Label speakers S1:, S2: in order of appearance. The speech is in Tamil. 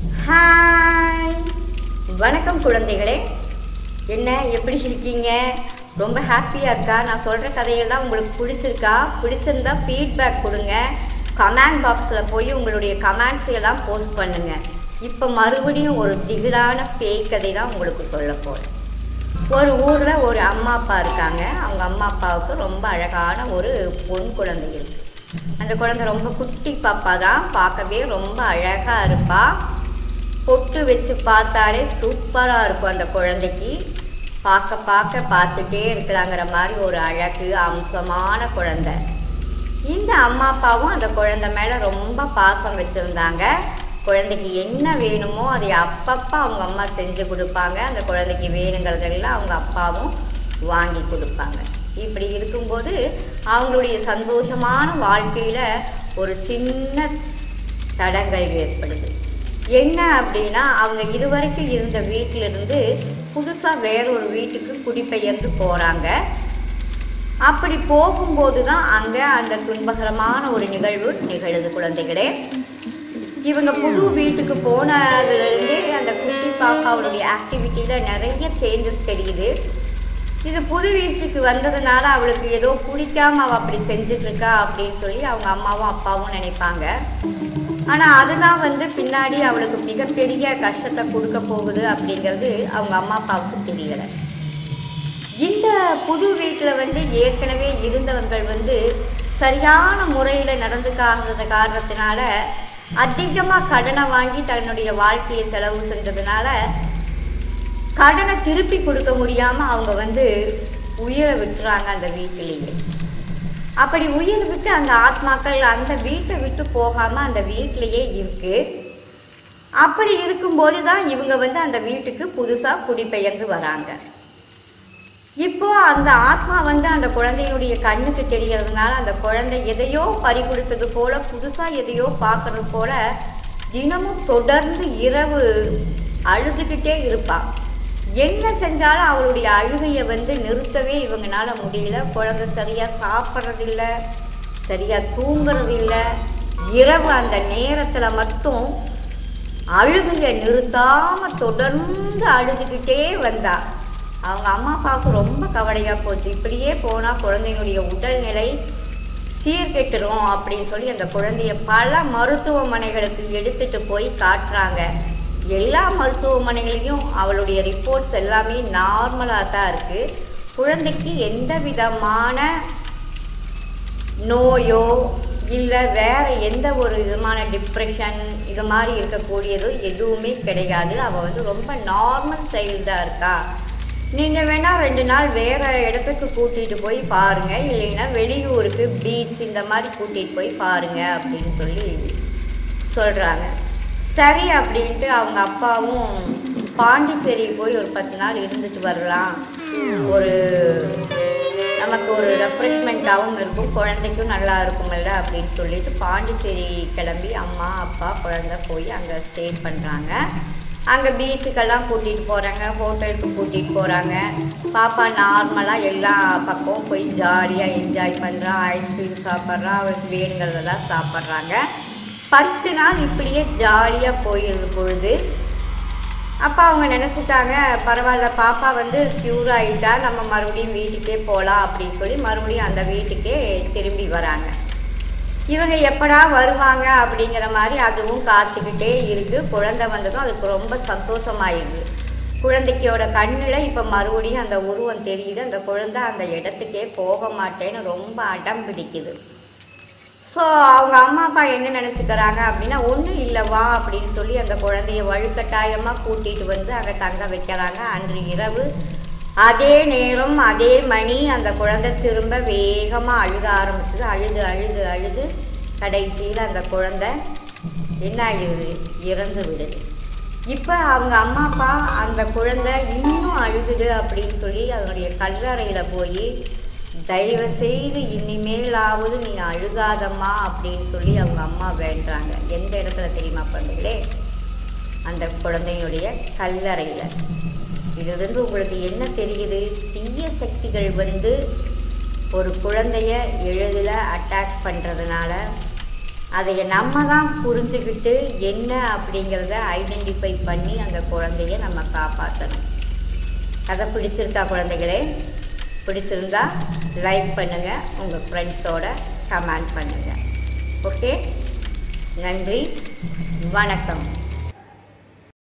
S1: ஹாய் வணக்கம் குழந்தைகளே என்ன எப்படி இருக்கீங்க ரொம்ப ஹாப்பியாக இருக்கா நான் சொல்கிற கதையெல்லாம் உங்களுக்கு பிடிச்சிருக்கா பிடிச்சிருந்தா ஃபீட்பேக் கொடுங்க கமெண்ட் பாக்ஸில் போய் உங்களுடைய கமெண்ட்ஸ் எல்லாம் போஸ்ட் பண்ணுங்க இப்போ மறுபடியும் ஒரு திகிலான பேய் கதை தான் உங்களுக்கு சொல்ல போகிறேன் ஒரு ஊரில் ஒரு அம்மா அப்பா இருக்காங்க அவங்க அம்மா அப்பாவுக்கு ரொம்ப அழகான ஒரு பொன் குழந்தை இருக்கு அந்த குழந்தை ரொம்ப குட்டி பாப்பா தான் பார்க்கவே ரொம்ப அழகாக இருப்பா பொட்டு வச்சு பார்த்தாலே சூப்பராக இருக்கும் அந்த குழந்தைக்கு பார்க்க பார்க்க பார்த்துட்டே இருக்கலாங்கிற மாதிரி ஒரு அழகு அம்சமான குழந்தை இந்த அம்மா அப்பாவும் அந்த குழந்தை மேலே ரொம்ப பாசம் வச்சுருந்தாங்க குழந்தைக்கு என்ன வேணுமோ அதை அப்பப்போ அவங்க அம்மா செஞ்சு கொடுப்பாங்க அந்த குழந்தைக்கு வேணுங்கிறதெல்லாம் அவங்க அப்பாவும் வாங்கி கொடுப்பாங்க இப்படி இருக்கும்போது அவங்களுடைய சந்தோஷமான வாழ்க்கையில் ஒரு சின்ன தடங்கள் ஏற்படுது என்ன அப்படின்னா அவங்க இதுவரைக்கும் இருந்த வீட்டிலிருந்து புதுசாக வேற ஒரு வீட்டுக்கு குடிபெயர்ந்து போகிறாங்க அப்படி போகும்போது தான் அங்கே அந்த துன்பகரமான ஒரு நிகழ்வு நிகழுது குழந்தைகளே இவங்க புது வீட்டுக்கு போனதுலேருந்தே அந்த குட்டி பாப்பாவுடைய ஆக்டிவிட்டியில் நிறைய சேஞ்சஸ் தெரியுது இது புது வீட்டுக்கு வந்ததுனால அவளுக்கு ஏதோ பிடிக்காம அவள் அப்படி செஞ்சிட்ருக்கா அப்படின்னு சொல்லி அவங்க அம்மாவும் அப்பாவும் நினைப்பாங்க ஆனால் அதுதான் வந்து பின்னாடி அவளுக்கு மிகப்பெரிய கஷ்டத்தை கொடுக்க போகுது அப்படிங்கிறது அவங்க அம்மா அப்பாவுக்கு தெரியலை இந்த புது வீட்டில் வந்து ஏற்கனவே இருந்தவர்கள் வந்து சரியான முறையில் நடந்துக்காத காரணத்தினால அதிகமாக கடனை வாங்கி தன்னுடைய வாழ்க்கையை செலவு செஞ்சதுனால கடனை திருப்பி கொடுக்க முடியாமல் அவங்க வந்து உயிரை விட்டுறாங்க அந்த வீட்டிலேயே அப்படி உயிர் விட்டு அந்த ஆத்மாக்கள் அந்த வீட்டை விட்டு போகாமல் அந்த வீட்டிலேயே இருக்கு அப்படி இருக்கும்போது தான் இவங்க வந்து அந்த வீட்டுக்கு புதுசாக குடிபெயர்ந்து வராங்க இப்போ அந்த ஆத்மா வந்து அந்த குழந்தையினுடைய கண்ணுக்கு தெரியறதுனால அந்த குழந்தை எதையோ பறி கொடுத்தது போல புதுசாக எதையோ பார்க்கறது போல தினமும் தொடர்ந்து இரவு அழுதுகிட்டே இருப்பா என்ன செஞ்சாலும் அவளுடைய அழுகையை வந்து நிறுத்தவே இவங்கனால முடியல குழந்தை சரியாக சாப்பிட்றதில்ல சரியாக தூங்குறதில்ல இரவு அந்த நேரத்தில் மட்டும் அழுகையை நிறுத்தாம தொடர்ந்து அழுதுகிட்டே வந்தா அவங்க அம்மா அப்பாவுக்கு ரொம்ப கவலையாக போச்சு இப்படியே போனால் குழந்தைங்களுடைய உடல்நிலை சீர்கெட்டுரும் அப்படின்னு சொல்லி அந்த குழந்தைய பல மருத்துவமனைகளுக்கு எடுத்துட்டு போய் காட்டுறாங்க எல்லா மருத்துவமனைகளையும் அவளுடைய ரிப்போர்ட்ஸ் எல்லாமே நார்மலாக தான் இருக்குது குழந்தைக்கு எந்த விதமான நோயோ இல்லை வேற எந்த ஒரு விதமான டிப்ரெஷன் இது மாதிரி இருக்கக்கூடியதோ எதுவுமே கிடையாது அவள் வந்து ரொம்ப நார்மல் சைல்டாக இருக்கா நீங்கள் வேணால் ரெண்டு நாள் வேறு இடத்துக்கு கூட்டிகிட்டு போய் பாருங்கள் இல்லைன்னா வெளியூருக்கு பீச் இந்த மாதிரி கூட்டிகிட்டு போய் பாருங்கள் அப்படின்னு சொல்லி சொல்கிறாங்க சரி அப்படின்ட்டு அவங்க அப்பாவும் பாண்டிச்சேரி போய் ஒரு பத்து நாள் இருந்துட்டு வரலாம் ஒரு நமக்கு ஒரு ரெஃப்ரெஷ்மெண்ட்டாகவும் இருக்கும் குழந்தைக்கும் நல்லா இருக்குமில்ல அப்படின்னு சொல்லிட்டு பாண்டிச்சேரி கிளம்பி அம்மா அப்பா குழந்தை போய் அங்கே ஸ்டே பண்ணுறாங்க அங்கே பீச்சுக்கெல்லாம் கூட்டிகிட்டு போகிறாங்க ஹோட்டலுக்கு கூட்டிகிட்டு போகிறாங்க பாப்பா நார்மலாக எல்லா பக்கமும் போய் ஜாலியாக என்ஜாய் பண்ணுறா ஐஸ்கிரீம் சாப்பிட்றா அவருக்கு வேணுங்கிறதெல்லாம் சாப்பிட்றாங்க பத்து நாள் இப்படியே ஜாலியாக போயிருந்த பொழுது அப்போ அவங்க நினச்சிட்டாங்க பரவாயில்ல பாப்பா வந்து க்யூர் ஆகிட்டா நம்ம மறுபடியும் வீட்டுக்கே போகலாம் அப்படின்னு சொல்லி மறுபடியும் அந்த வீட்டுக்கே திரும்பி வராங்க இவங்க எப்படா வருவாங்க அப்படிங்கிற மாதிரி அதுவும் காத்துக்கிட்டே இருக்குது குழந்தை வந்ததும் அதுக்கு ரொம்ப சந்தோஷமாயிடுது குழந்தைக்கோட கண்ணில் இப்போ மறுபடியும் அந்த உருவம் தெரியுது அந்த குழந்தை அந்த இடத்துக்கே போக மாட்டேன்னு ரொம்ப அடம் பிடிக்குது ஸோ அவங்க அம்மா அப்பா என்ன நினச்சிக்கிறாங்க அப்படின்னா ஒன்றும் இல்லை வா அப்படின்னு சொல்லி அந்த குழந்தைய வலுக்கட்டாயமாக கூட்டிகிட்டு வந்து அங்கே தங்க வைக்கிறாங்க அன்று இரவு அதே நேரம் அதே மணி அந்த குழந்தை திரும்ப வேகமாக அழுக ஆரம்பிச்சது அழுது அழுது அழுது கடைசியில் அந்த குழந்தை என்ன ஆகிடுது இறந்து விடுது இப்போ அவங்க அம்மா அப்பா அந்த குழந்தை இன்னும் அழுகுது அப்படின்னு சொல்லி அதனுடைய கல்லறையில் போய் தயவு செய்து இனிமேலாவது நீ அழுகாதம்மா அப்படின்னு சொல்லி அவங்க அம்மா வேண்டுறாங்க எந்த இடத்துல தெரியுமா பண்ணுங்களே அந்த குழந்தையுடைய கல்லறையில் இதிலிருந்து உங்களுக்கு என்ன தெரியுது தீய சக்திகள் வந்து ஒரு குழந்தைய எளிதில் அட்டாக் பண்ணுறதுனால அதை நம்ம தான் புரிஞ்சுக்கிட்டு என்ன அப்படிங்கிறத ஐடென்டிஃபை பண்ணி அந்த குழந்தைய நம்ம காப்பாற்றணும் கதை பிடிச்சிருக்கா குழந்தைகளே பிடிச்சிருந்தா லைக் பண்ணுங்கள் உங்கள் ஃப்ரெண்ட்ஸோட கமெண்ட் பண்ணுங்கள் ஓகே நன்றி வணக்கம்